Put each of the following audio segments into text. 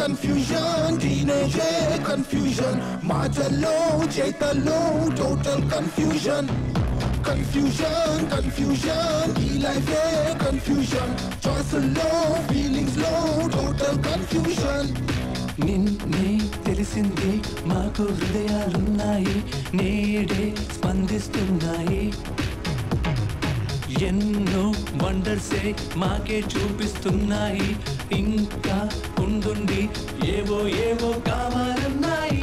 Confusion టీనేజే confusion మాటల్లో చేతల్లో టోటల్ కన్ఫ్యూజన్ కన్ఫ్యూజన్ కన్ఫ్యూజన్ ఈ లైఫే కన్ఫ్యూజన్ చాయిస్లో ఫీలింగ్స్ లో టోటల్ కన్ఫ్యూజన్ నిన్నే తెలిసింది మాకు హృదయాలున్నాయి నేడే స్పందిస్తున్నాయి ఎన్నో వండర్సే మాకే చూపిస్తున్నాయి ఇంకా ఉండుండి ఏవో ఏవో కావాలన్నాయి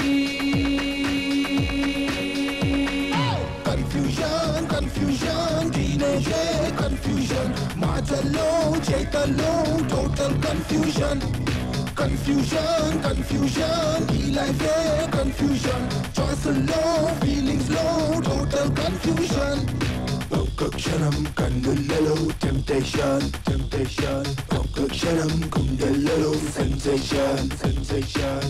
కన్ఫ్యూజన్ కన్ఫ్యూజన్ టీనేజే కన్ఫ్యూజన్ మాటల్లో చేతల్లో టోటల్ కన్ఫ్యూజన్ కన్ఫ్యూజన్ కన్ఫ్యూజన్ ఈ లైఫే కన్ఫ్యూజన్ చాయిస్లో ఫీలింగ్స్ లో టోటల్ కన్ఫ్యూజన్ ఒక్క క్షణం కన్నులలో టెంప్టేషన్ టెంప్టేషన్ ఒక్క క్షణం గుండెలలో సెన్సేషన్ సెన్సేషన్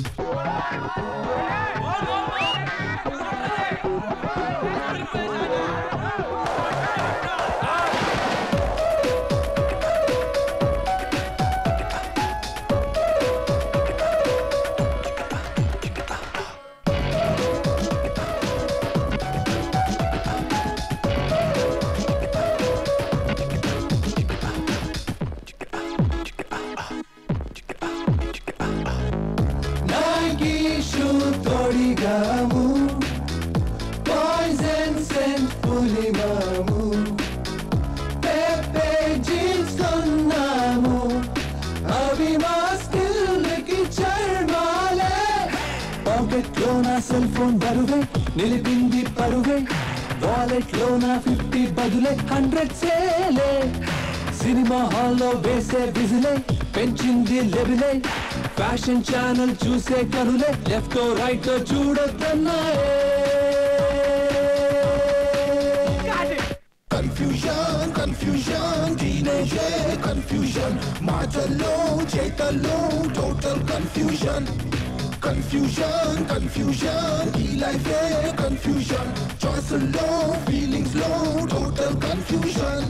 నాకి షూ తోడిగాము పాయిజన్ సెంట్ పులిమాము పెప్పే జీన్స్ కొన్నాము అవి మా స్కిల్కి చర్మాలే పాకెట్ లో నా సెల్ ఫోన్ బరువే నిలిపింది పరువే వాలెట్ లో నా ఫిఫ్టీ బదులే హండ్రెడ్ సేలే సినిమా హాల్లో వేసే విజిలే పెంచింది లెవిలే ఫ్యాషన్ ఛానల్ చూసే కనులే లెఫ్ట్ రైట్ చూడొద్దన్నాయే కన్ఫ్యూజన్ కన్ఫ్యూజన్ టీనేజే కన్ఫ్యూజన్ మాటల్లో చేతల్లో టోటల్ కన్ఫ్యూజన్ కన్ఫ్యూజన్ కన్ఫ్యూజన్ ఈ లైఫే కన్ఫ్యూజన్ చాయిస్లో ఫీలింగ్స్ లో టోటల్ కన్ఫ్యూజన్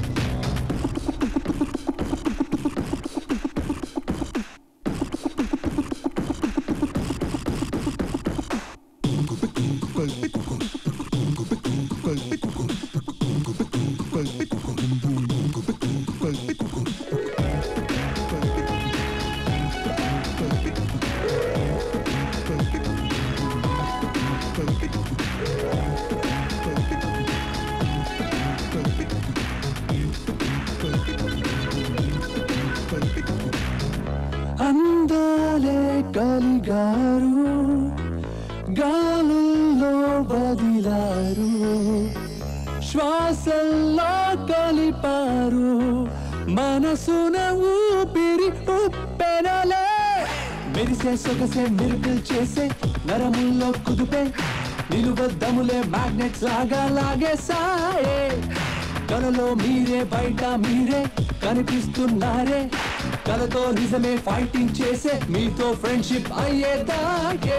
అందాలే కలిగారు గాలుల్లో బదిలారు శ్వాసల్లో కలిపారు మనసున ఊపిరి ఉప్పెనలే మెరిసే సొగసే మిరుకులు చేసే నరముల్లో కుదుపే నిలువద్దములే మ్యాగ్నెట్స్ లాగా లాగేసాయే కలలో మీరే బయట మీరే కనిపిస్తున్నారే కలతో నిజమే ఫైటింగ్ చేసే మీతో ఫ్రెండ్షిప్ అయ్యేదాకే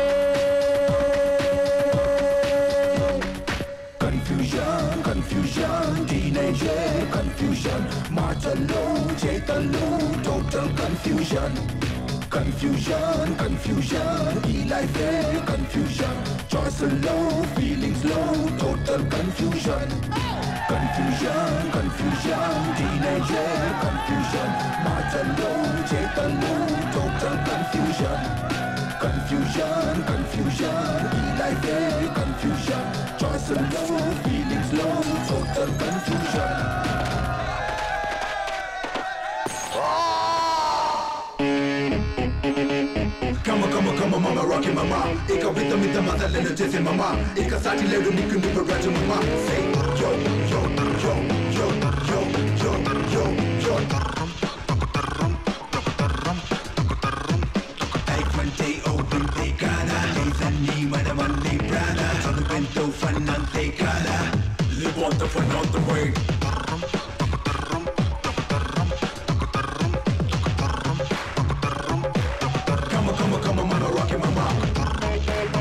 కన్ఫ్యూజన్ కన్ఫ్యూజన్ టీనేజే కన్ఫ్యూజన్ మాటల్లో చేతల్లో టోటల్ కన్ఫ్యూజన్ కన్ఫ్యూజన్ కన్ఫ్యూజన్ ఈ లైఫే కన్ఫ్యూజన్ చాయిస్లో ఫీలింగ్స్ లో టోటల్ కన్ఫ్యూజన్ కన్ఫ్యూజన్ కన్ఫ్యూజన్ టీనేజే కన్ఫ్యూజన్ మాటల్లో చేతల్లో టోటల్ కన్ఫ్యూజన్ కన్ఫ్యూజన్ కన్ఫ్యూజన్ ఈ లైఫే కన్ఫ్యూజన్ చాయిస్లో ఫీలింగ్స్ లో total confusion Come on, come on, come on, mama, rockin' mama. ఇక విత్త మిత్త మదలను చేసే మమ్మ ఇక సాటి లేడు నీకు నువ్వు రాజు మమ్మ Say yo, yo, yo, yo, yo, yo, yo, yo. ఐక్వంటే ఓపెంటే కాదా లేదన్నీ మనమన్నీ ప్రాణ చదువెంతో ఫన్ అంతే కాదా Live on the fun on the way Come on, come on, come on, mama, rockin' mama.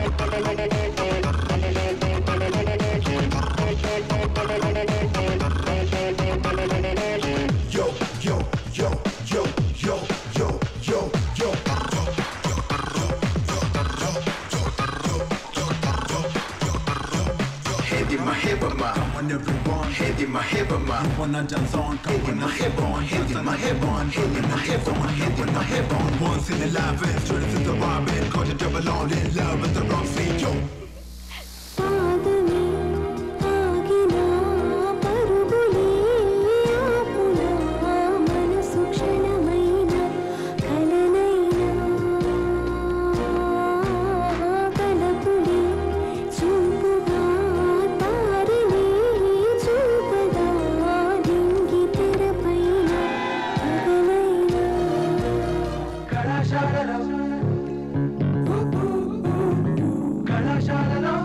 Yo, yo, yo, yo, yo, yo, yo, yo, yo, yo. in my head, mama. Come on everyone, Head in my head, mama. wanna dance on, come Head in on my head, on. Head in my head, on. Head in my head, on. Head in my head, on. Once in a life, it's true, this is the robin. Caught the double on in love with the wrong feet, yo. పాదమే ఆగినా పరుగులే ఆపునా మనసు క్షణమైన కలనైనా కలపులే చూపుగా తారిని చూపదా దింగి తెరపైన పగలైనా కళాశాలలో కళాశాలలో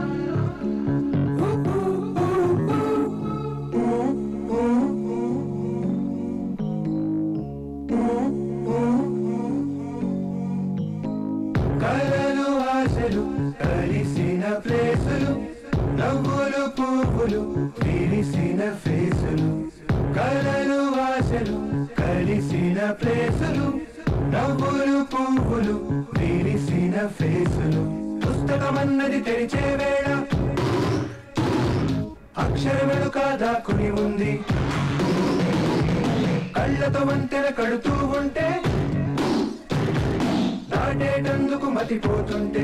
కలలు ఆశలు కలిసిన ప్లేసులు నవ్వులు పువ్వులు విరిసిన ఫేసులు కలలు ఆశలు కలిసిన ప్లేసులు నవ్వులు పువ్వులు విరిసిన ఫేసులు పుస్తకమన్నది తెరిచే వేళ అక్షరములు కాదా కుని ఉంది కళ్ళతో వంతెన కడుతూ ఉంటే దాటేటందుకు మతిపోతుంటే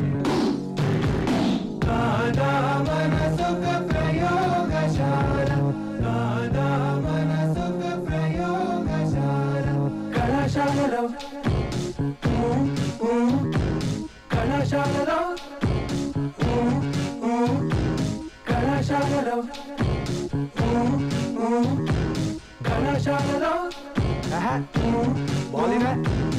కాదా మనసొక ప్రయోగశాల కాదా మనసొక ప్రయోగశాల కళాశాలలో ఊ, ఊ, కళాశాలలో ఊ, ఊ, కళాశాలలో ఊ, ఊ, కళాశాలలో బాలీనా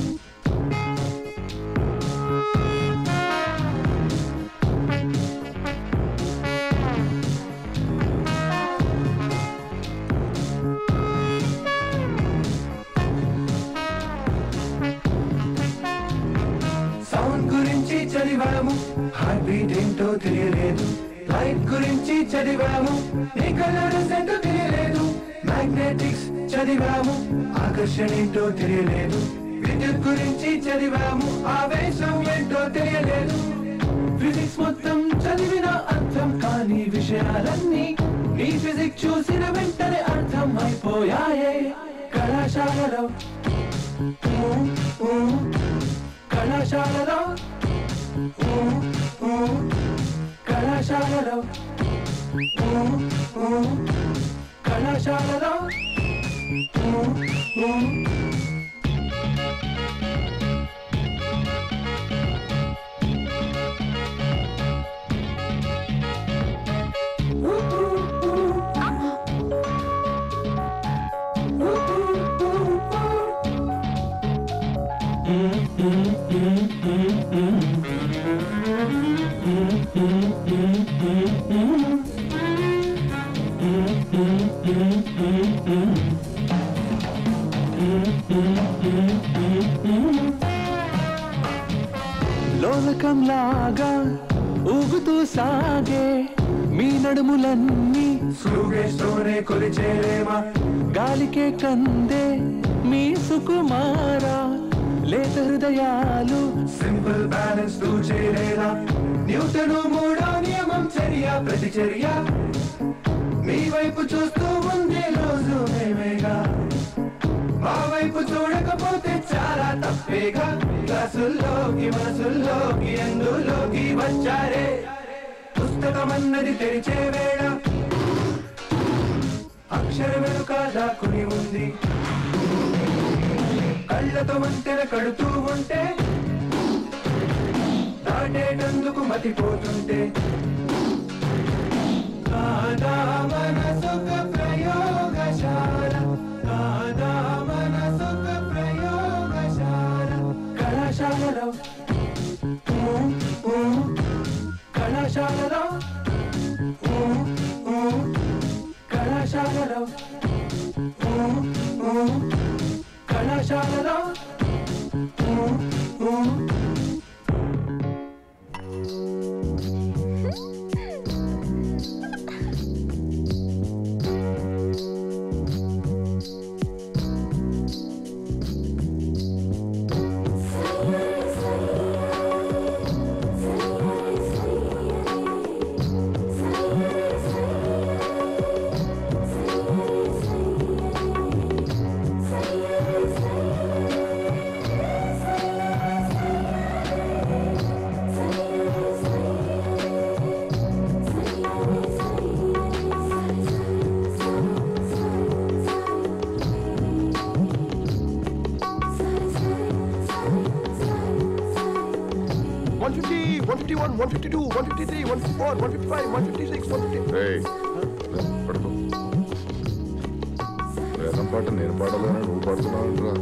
సౌండ్ గురించి చదివాము హార్ట్ బీట్ ఏంటో తెలియలేదు లైట్ గురించి చదివాము నీ కలర్స్ ఏంటో తెలియలేదు మ్యాగ్నెటిక్స్ చదివాము ఆకర్షణ ఏంటో తెలియలేదు విద్యుత్ గురించి చదివాము ఆవేశం ఏంటో తెలియలేదు ఫిజిక్స్ మొత్తం చదివిన అర్థం కాని విషయాలన్నీ ఈ ఫిజిక్స్ చూసిన వెంటనే అర్థం అయిపోయాయే కళాశాలలో ఊ, ఊ, కళాశాలలో ఊ, ఊ, కళాశాలలో ఊ, ఊ, కళాశాలలో ఊ, ఊ. లోలకంలాగా ఊగుతూ సాగే మీ నడుములన్నీ సూగేస్తూనే కొలిచేలేమా గాలికే కందే మీ సుకుమారా లేత హృదయాలు సింపుల్ బ్యాలెన్స్ తూ చేయలేరా న్యూటను మూడో నియమం చర్య ప్రతిచర్య మీ వైపు చూస్తూ ఉండే రోజు మేమేగా మా వైపు చూడకపోతే చాలా తప్పేగా క్లాసుల్లోకి మనసుల్లోకి ఎందులోకి వచ్చారే పుస్తకమన్నది తెరిచే వేళ అక్షరములు కాదా కుని ఉంది కళ్ళతో వంతెన కడుతూ ఉంటే దాటేటందుకు మతిపోతుంటే కాదా మనసొక ప్రయోగశాల కాదా మనసొక ప్రయోగశాల కళాశాలలో ఊ, ఊ, కళాశాలలో ఊ, ఊ, కళాశాలలో ఊ, ఊ, కళాశాలలో ఊ, ఊ. సయ్యరే సయ్యరే సయ్యరే one one fifty two one fifty three one fifty four one fifty five one fifty six one fifty ఏయ్, పడుకో వేదం పాట నేను పాడాలని నువ్వు పాడుతున్నావు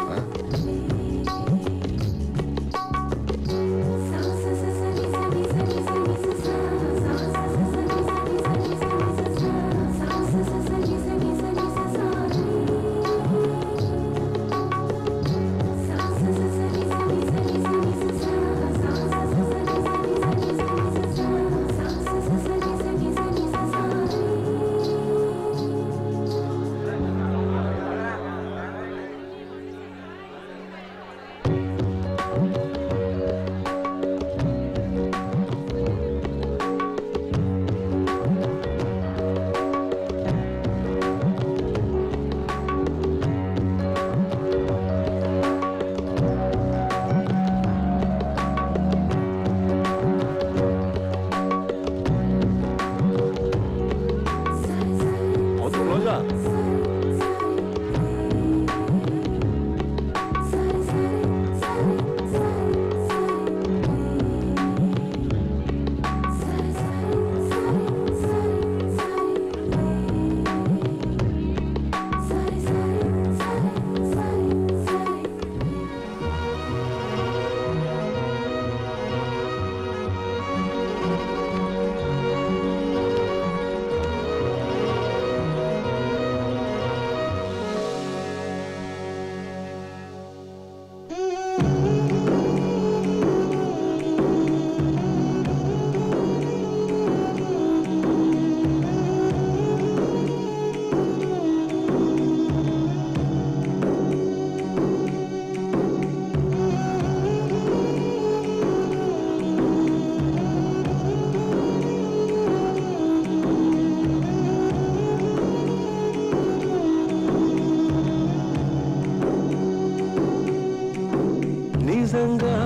నిజంగా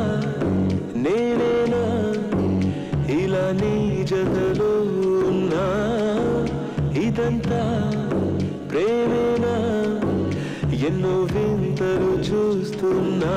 నేనేనా ఇలా నీ జతలో ఉన్నా ఇదంతా ప్రేమేనా ఎన్నో వింతలు చూస్తున్నా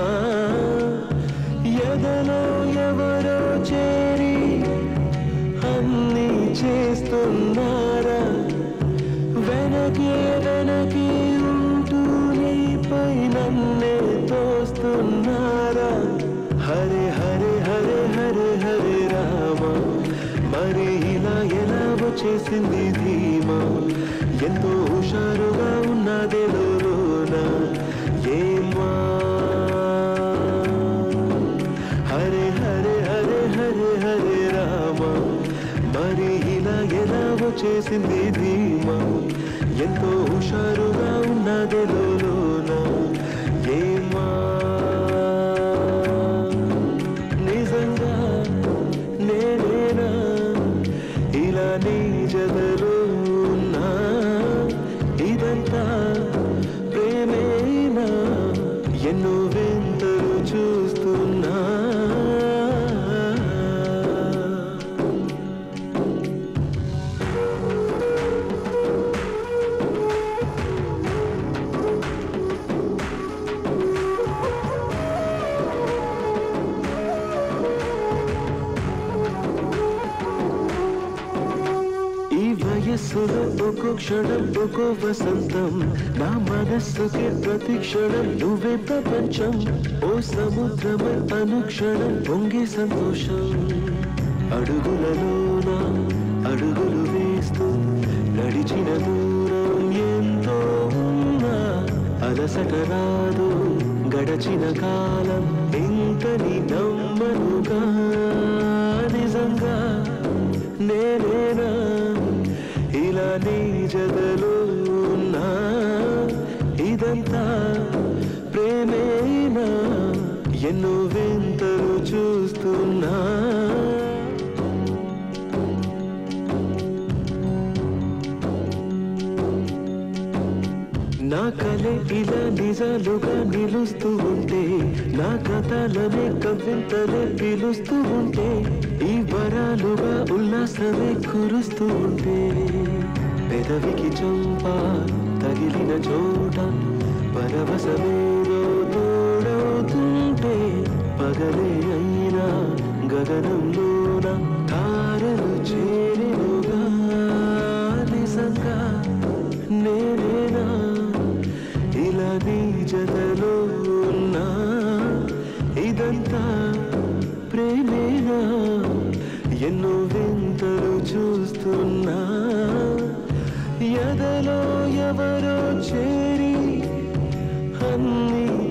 ఎదలో ఎవరో చేరి అన్నీ చేస్తున్నారా వెనకే వెనకే ఉంటూ నీపై నన్నే తోస్తున్నారా హరే హరే హరే హరే హరే రామ మరి ఇలా ఎలా వచ్చేసింది ధీమా ఎంతో హుషారుగా ఉన్నదే లోన ఏమా హరే హరే హరే హరే హరే రామ మరి ఇలా ఎలా వచ్చేసింది ధీమా ఎంతో హుషారుగా ఉన్నదే లోన ఏమా నిజంగా నేనేనా ఇలా నీ జగలో ఉన్నా ఇదంతా ప్రేమేనా ఎన్నో వింతలు చూస్తున్నా ఈ వయస్సులో ఒక్కో క్షణం ఒక్కో వసంతం నా మనస్సుకి ప్రతి క్షణం నువ్వే ప్రపంచం ఓ సముద్రమై అనుక్షణం పొంగే సంతోషం అడుగులలోన అడుగులు వేస్తూ నడిచిన దూరం ఎంతో ఉన్నా అలసట రాదు గడచిన కాలం ఇంకని నమ్మనుగా నిజంగా నేనేనా ఇలా నీ జగలో ఉన్నా ఇదంతా ప్రేమేనా ఎన్నో వింతలు చూస్తున్నా నా కలే ఇలా నిజాలుగా నిలుస్తూ ఉంటే నా కథలనే కవింతలే పిలుస్తూ ఉంటే ఈ వరాలుగా ఉల్లాసమే కురుస్తూ ఉంటే పెదవికి చంప తగిలిన చోట పరవశమేదో తోడవుతుంటే పగలే అయినా గగనంలోన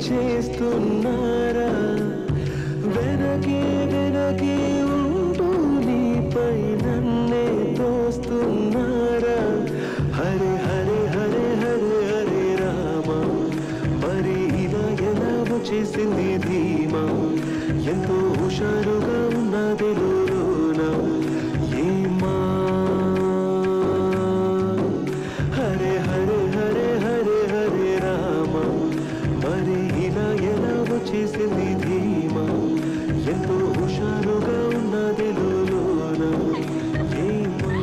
చేస్తున్నారా వెనకే వెనకే ఉంటూ నీపై నన్నే తోస్తున్నారా హరే హరే హరే హరే హరే రామ మరి ఇలా ఎలా వచ్చేసింది ధీమా ఎంతో హుషారుగా ఉన్నది లోన ఏమా హరే హరే హరే హరే హరే రామ మరి ఇలా ఎలా వచ్చేసింది ధీమా ఎంతో హుషారుగా ఉన్నది లోన ఏమా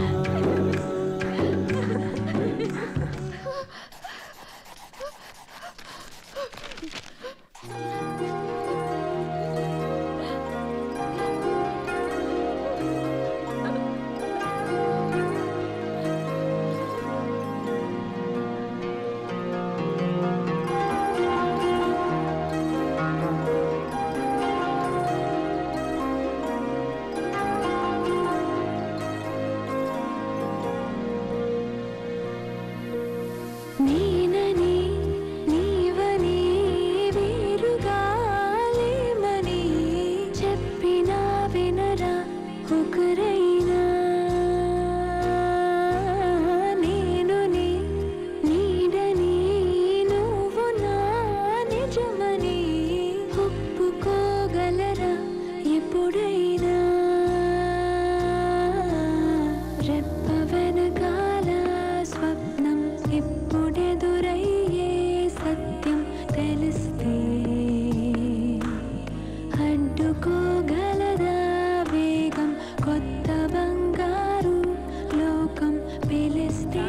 నేనని నీవని వేరుగా లేమని చెప్పినా వినరా ఒకరైనా నేను నీ నీడని నువ్వు నా నిజమని ఒప్పుకోగలరా ఎప్పుడైనా రెప్ప వెనకాల స్వప్నం ఇప్పుడెదురయ్యే సత్యం తెలిస్తే అడ్డుకోగలదా వేగం కొత్త బంగారు లోకం పిలిస్తే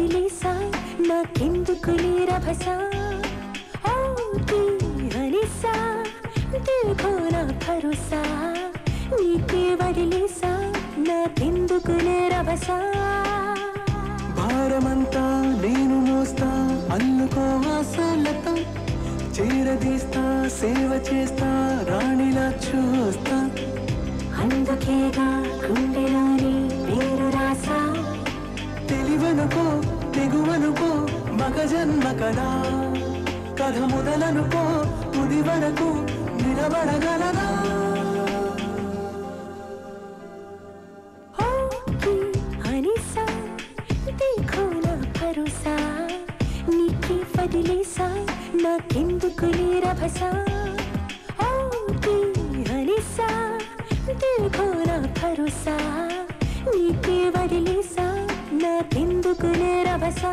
వదిలేసా నాకెందుకు నీరభస ఓ తీరనిసా దిల్కో నా భరోసా నీకే వదిలేసా నాకెందుకు నీరభస భారమంతా నేను మోస్తా అల్లుకో ఆశాలతో చేరదీస్తా సేవ చేస్తా రాణిలా చూస్తా అందుకేగా గుండెలోని పేరు రాసా తెలివనుకో తెగువనుకో మగ జన్మ కదా కథ మొదలనుకో తుది వరకు నిలబడగలదా ఓకే అనిసా దేఖో నా భరోసా నీకే వదిలేసా నాకెందుకు నీరభసా ఓకే అనిసా దేఖో నా భరోసా నీకే వదిలేసా నాకెందుకు నీరభసా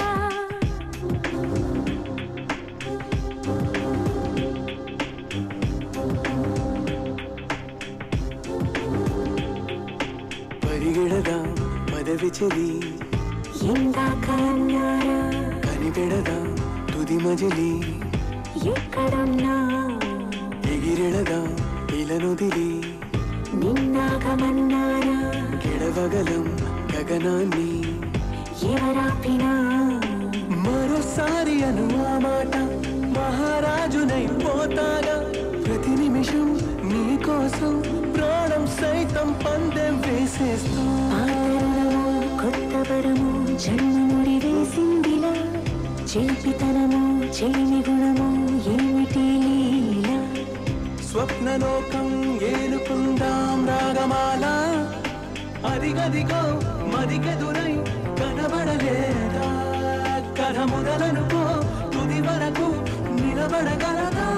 పరిగెడదా పదవి చెలి ఇందాక అన్నారా కనిపెడదా తుది మజిలి ఎక్కడున్నా ఎగిరెడదా ఇలనుదిలి నిన్నాగమన్నారా గెడవగలం గగనాన్ని ఎవరాపినా మరోసారి అను ఆ మాట మహారాజునై పోతాగా ప్రతి నిమిషం నీ కోసం ప్రాణం సైతం పందెం వేసేస్తా పాతరము కొత్త వరము జన్మముడి వేసిందిలా చేపితనము చేమి గుణము ఏమిటి లీలా స్వప్నలోకం ఏలుకుందాం రాగమాల అదిగదిగో మదికెదురై కనబడలేదా కథ మొదలనుకో తుది వరకు నిలబడగలదా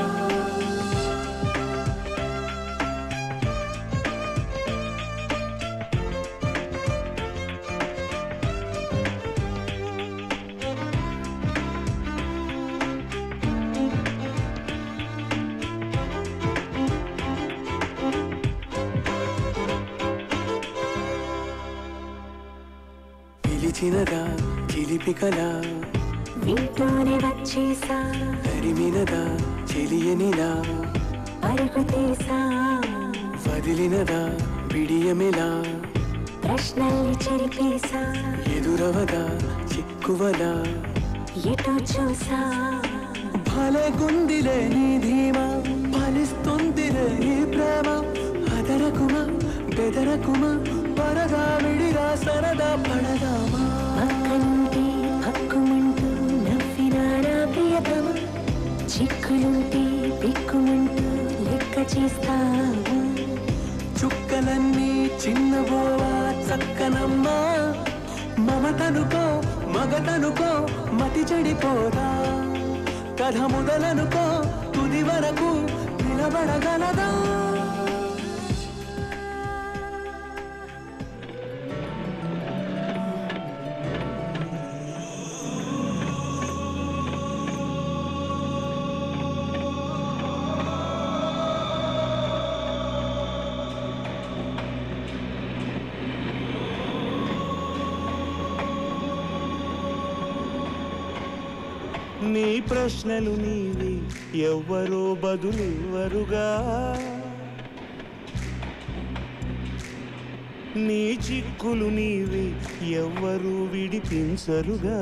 పిలిచినదా చిలిపికలా వింటూనే వచ్చేసా తరిమినదా చెలియనిలా పరుగు తీసా వదిలినదా బిడియమిలా ప్రశ్నల్ని చెరిపేసా ఎదురవదా చిక్కువలా ఎటు చూసా భలే గుందిలే నీ ధీమా ఫలిస్తుందిలే నీ ప్రేమ అదరకుమా బెదరకుమా పరదా విడిగా సరదా పడదామా పక్కనుంటే పక్కుమంటూ నవ్వినారా ప్రియతమ చిక్కులుంటే పిక్కుమంటూ లెక్క చేస్తావా చుక్కలన్నీ చిన్నబోవా చక్కనమ్మా మమతనుకో మగతనుకో మతి చెడిపోదా కథ మొదలనుకో తుది వరకు నిలబడగలదా నీ ప్రశ్నలు నీవి ఎవ్వరో బదులివ్వరుగా నీ చిక్కులు నీవి ఎవ్వరూ విడిపించరుగా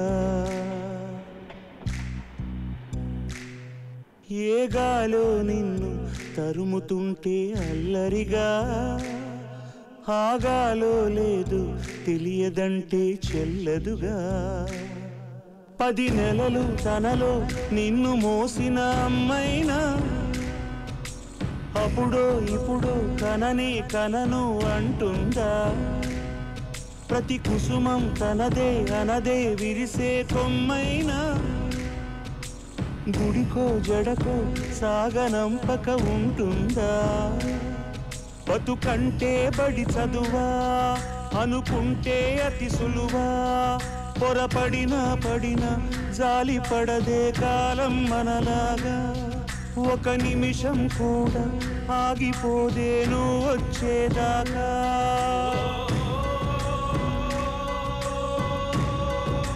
ఏ గాలో నిన్ను తరుముతుంటే అల్లరిగా ఆగాలో లేదు తెలియదంటే చెల్లదుగా పది నెలలు తనలో నిన్ను మోసిన అమ్మైనా అప్పుడో ఇప్పుడో కననే కనను అంటుందా ప్రతి కుసుమం తనదే అనదే విరిసే కొమ్మైనా గుడికో జడకో సాగనంపక ఉంటుందా బతుకంటే బడి చదువా అనుకుంటే అతి సులువా పొరపడినా పడినా జాలి పడదే కాలం మనలాగా ఒక నిమిషం కూడా ఆగిపోదేను వచ్చేదాకా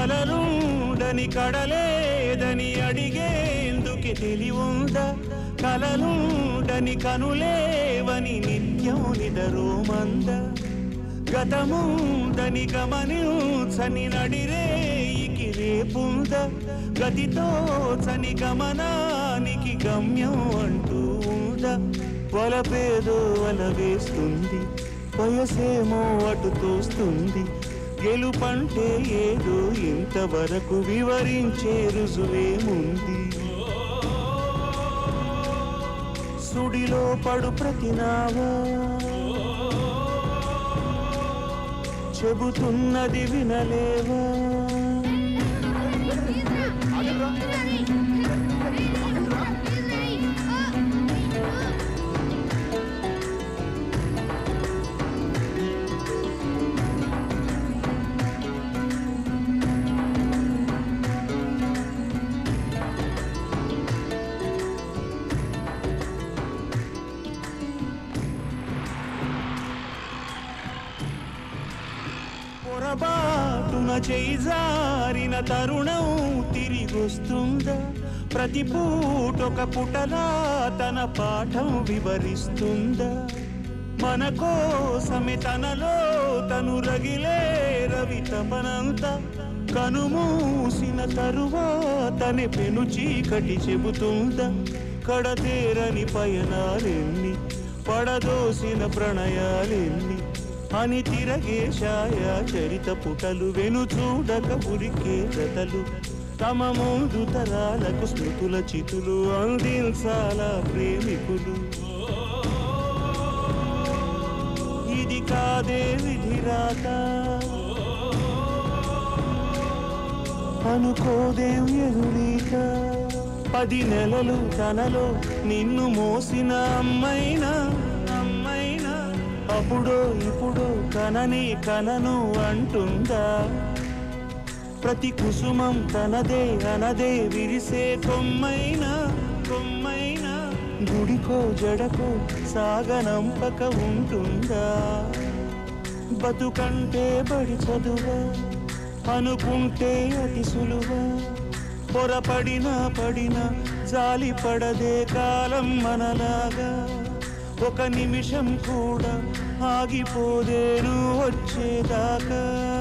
కలలుండని కడలేదని అడిగేందుకు తెలివుందా కలలుండని కనులేవని నిత్యం నిదరోమంద గతముందని గమనించని నడిరేయికి రేపుంద గతితో చని గమనానికి గమ్యం అంటూ ఉందా వలపేదో వల వేస్తుంది వయసేమో అటు తోస్తుంది గెలుపంటే ఏదో ఇంతవరకు వివరించే రుజువేముంది సుడిలో పడు ప్రతినావా చెబుతున్నది వినలేవా పొరబాటున చేయి జారిన తరుణం తిరిగొస్తుందా ప్రతి పూటొక పుటలా తన పాఠం వివరిస్తుందా మన కోసమే తనలో తను రగిలే రవి తపనంత కనుమూసిన తరువాతనే పెను చీకటి చెబుతుందా కడతేరని పయనాలెన్ని పడదోసిన ప్రణయాలెన్ని అని తిరగే ఛాయా చరిత పుటలు వెను చూడక ఉరికే జతలు తమ ముందు తరాలకు స్మృతుల చితులు అందించాల ప్రేమికులు ఇది కాదే విధిరాత అనుకోదేం ఎదురీత పది నెలలు తనలో నిన్ను మోసిన అమ్మైనా అమ్మైనా అప్పుడో ఇప్పుడో కనని కనను అంటుందా ప్రతి కుసుమం తనదే అనదే విరిసే కొమ్మైనా కొమ్మైనా గుడికో జడకో సాగనంపక ఉంటుందా బతుకంటే బడి చదువా అనుకుంటే అతి సులువా పొరపడినా పడినా జాలి పడదే కాలం మనలాగా ఒక నిమిషం కూడా ఆగిపోదేను వచ్చేదాకా